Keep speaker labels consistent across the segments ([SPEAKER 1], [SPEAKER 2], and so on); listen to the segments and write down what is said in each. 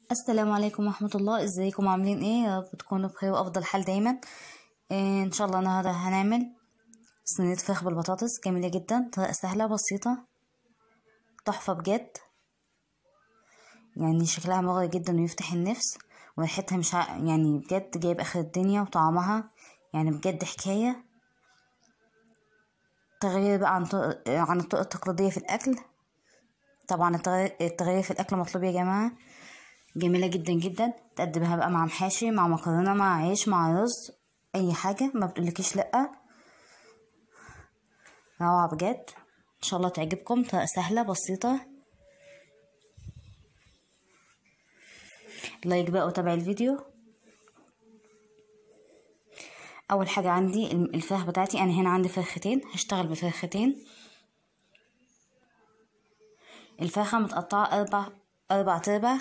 [SPEAKER 1] السلام عليكم ورحمة الله ازيكم عاملين ايه يا رب تكونوا بخير وافضل حال دايما إيه ان شاء الله النهاردة هنعمل صينية فراخ بالبطاطس جميلة جدا طريقة سهلة بسيطة تحفة بجد يعني شكلها مغري جدا ويفتح النفس وريحتها مش ع... يعني بجد جايب اخر الدنيا وطعمها يعني بجد حكاية تغيير بقى عن طرق عن الطرق التقليدية في الأكل طبعا التغيير التغيير في الأكل مطلوب يا جماعة جميلة جدا جدا تقدمها بقى مع محاشي مع مكرونة مع عيش مع رز أي حاجة ما بتقولكيش لأ روعة بجد إن شاء الله تعجبكم طريقة سهلة بسيطة لايك بقى وتابع الفيديو اول حاجه عندي الفراخ بتاعتي انا هنا عندي فرختين هشتغل بفرختين الفرخه متقطعه اربع اربع تربع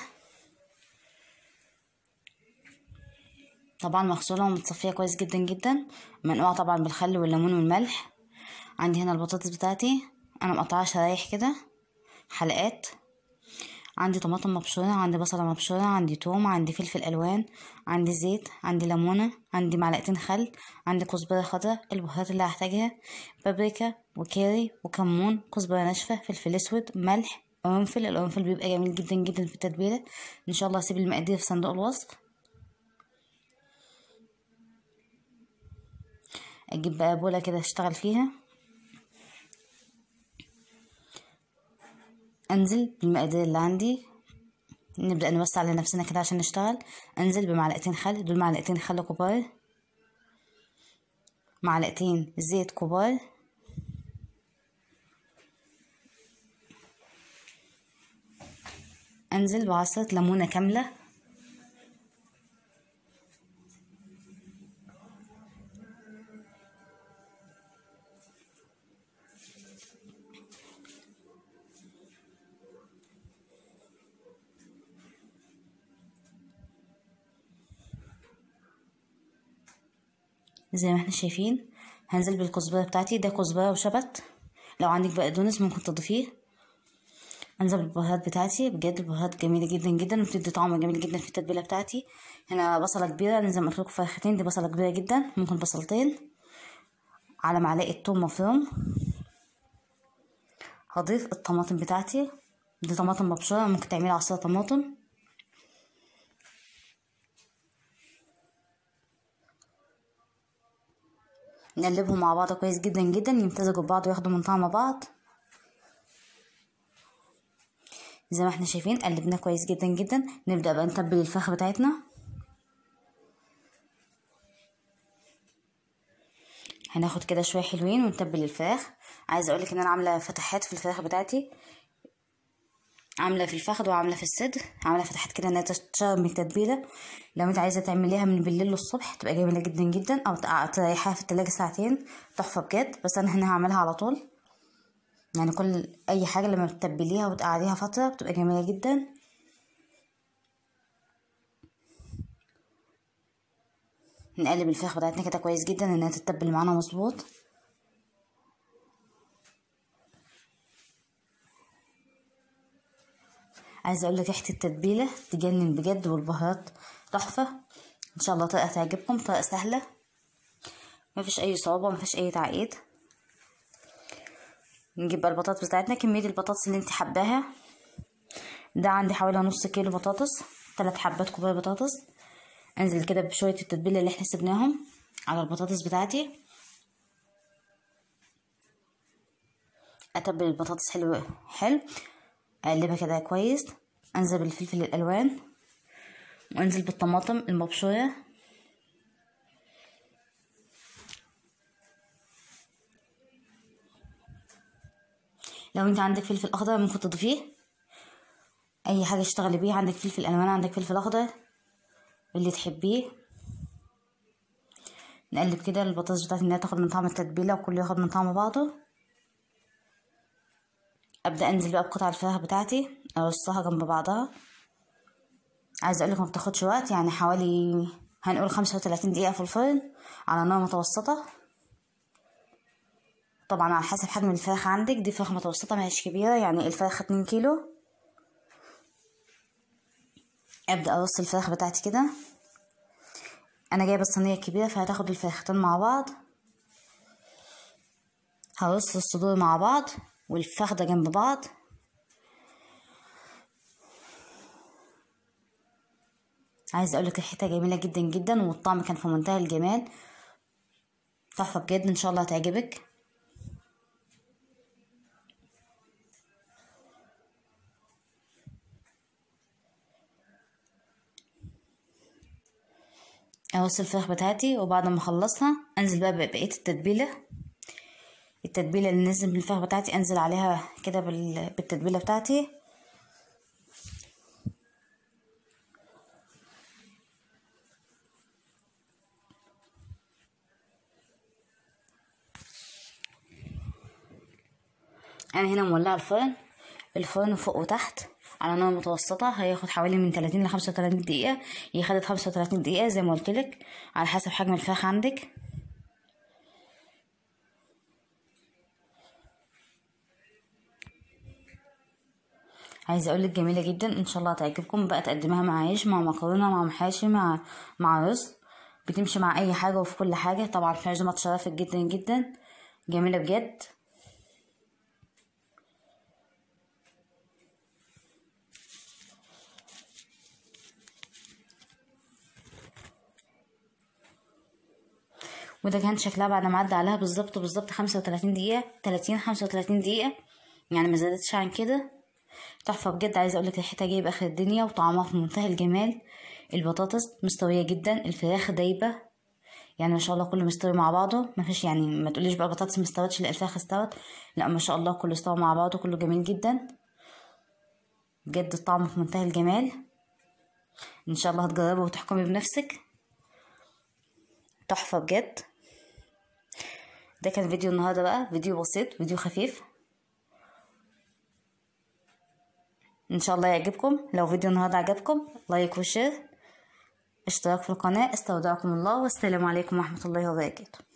[SPEAKER 1] طبعا مغسوله ومتصفيه كويس جدا جدا منقوعه طبعا بالخل والليمون والملح عندي هنا البطاطس بتاعتي انا مقطعاها شرايح كده حلقات عندي طماطم مبشورة عندي بصلة مبشورة عندي توم عندي فلفل ألوان عندي زيت عندي ليمونة عندي معلقتين خل عندي كزبرة خضراء البهارات اللي هحتاجها بابريكا وكاري وكمون كزبرة ناشفة فلفل أسود ملح قرنفل القرنفل بيبقى جميل جدا جدا في التتبيلة إن شاء الله هسيب المقادير في صندوق الوصف أجيب بقى بولة كده أشتغل فيها انزل بالمقادير اللي عندي نبدأ نوسع لنفسنا كده عشان نشتغل انزل بمعلقتين خل دول معلقتين خل كبار معلقتين زيت كبار انزل بعصرة ليمونة كاملة زي ما احنا شايفين هنزل بالكزبره بتاعتي ده كزبره وشبت لو عندك بقدونس ممكن تضيفيه انزل بالبهارات بتاعتي بجد البهارات جميله جدا جدا وبتدي طعم جميل جدا في التتبيله بتاعتي هنا بصله كبيره انا زي ما قلت لكم فرختين دي بصله كبيره جدا ممكن بصلتين على معلقه توم مفروم هضيف الطماطم بتاعتي دي طماطم مبشوره ممكن تعملي عصير طماطم نقلبهم مع بعض كويس جدا جدا يمتزجوا ببعض وياخدوا من طعم بعض زي ما احنا شايفين قلبناه كويس جدا جدا نبدأ بقى نتبل الفراخ بتاعتنا هناخد كده شوية حلوين ونتبل الفراخ عايزة اقولك ان انا عاملة فتحات في الفراخ بتاعتي عامله في الفخذ وعامله في الصدر عامله فتحات كده انها تشرب من التتبيله لو انت عايزه تعمليها من بالليل للصبح تبقى جميله جدا جدا او تريحيها في التلاجة ساعتين تحفه بجد بس انا هنا هعملها على طول يعني كل اي حاجه لما بتتبليها وتقعديها فتره بتبقى جميله جدا نقلب الفراخ بتاعتنا كده كويس جدا انها تتبل معانا مظبوط عايزه اقول لك ريحه التتبيله تجنن بجد والبهارات تحفه ان شاء الله طريقه تعجبكم طريقه سهله ما فيش اي صعوبه ما فيش اي تعقيد نجيب بقى البطاطس بتاعتنا كميه البطاطس اللي انت حباها ده عندي حوالي نص كيلو بطاطس ثلاث حبات كبار بطاطس انزل كده بشويه التتبيله اللي احنا سبناهم على البطاطس بتاعتي اتبل البطاطس حلو حلو اقلبها كده كويس انزل بالفلفل الالوان وانزل بالطماطم المبشوره لو انت عندك فلفل اخضر ممكن تضيفيه اي حاجه تشتغلي بيها عندك فلفل الوان عندك فلفل اخضر اللي تحبيه نقلب كده البطاطس بتاعتي انها تاخد من طعم التتبيله وكله ياخد من طعم بعضه ابدا انزل بقى بقطع الفراخ بتاعتي ارصها جنب بعضها عايزه اقولك ما بتاخدش وقت يعني حوالي هنقول خمسة وتلاتين دقيقه في الفرن على نار متوسطه طبعا على حسب حجم الفراخ عندك دي فراخ متوسطة مش كبيرة يعني الفراخ اتنين كيلو ابدا ارص الفراخ بتاعتي كده انا جايبه الصينيه الكبيره فهتاخد الفراختين مع بعض هرص الصدور مع بعض والفخده جنب بعض عايزه اقولك ريحتها جميله جدا جدا والطعم كان في منتهى الجمال تحفه بجد ان شاء الله هتعجبك ارص الفراخ بتاعتي وبعد ما اخلصها انزل بقى بقيه التتبيله التتبيله اللي نزل بالفراخ بتاعتي انزل عليها كده بالتتبيله بتاعتي انا هنا مولعه الفرن الفرن فوق وتحت على نار متوسطة هياخد حوالي من 30 ل 35 دقيقة هي خدت 35 دقيقة زي ما قلت لك على حسب حجم الفراخ عندك عايزه اقول لك جميله جدا ان شاء الله هتعجبكم بقى تقدمها مع عيش مع مكرونه مع محاشي مع مع رز بتمشي مع اي حاجه وفي كل حاجه طبعا في عزومه تشرفك جدا جدا جميله بجد وده كان شكلها بعد ما عدى عليها بالظبط بالظبط خمسة وتلاتين دقيقة تلاتين خمسة وتلاتين دقيقة يعني ما زادتش عن كده تحفة بجد عايزة اقولك ريحتها جايب اخر الدنيا وطعمها في منتهى الجمال البطاطس مستوية جدا الفراخ دايبة يعني ما شاء الله كله مستوي مع بعضه ما فيش يعني ما تقوليش بقى بطاطس مستوتش لا الفراخ استوت لا ما شاء الله كله استوى مع بعضه كله جميل جدا بجد الطعم في منتهى الجمال ان شاء الله هتجربه وتحكمي بنفسك تحفة بجد ده كان فيديو النهارده بقى فيديو بسيط فيديو خفيف ان شاء الله يعجبكم لو فيديو النهارده عجبكم لايك وشير اشتراك في القناة استودعكم الله والسلام عليكم ورحمة الله وبركاته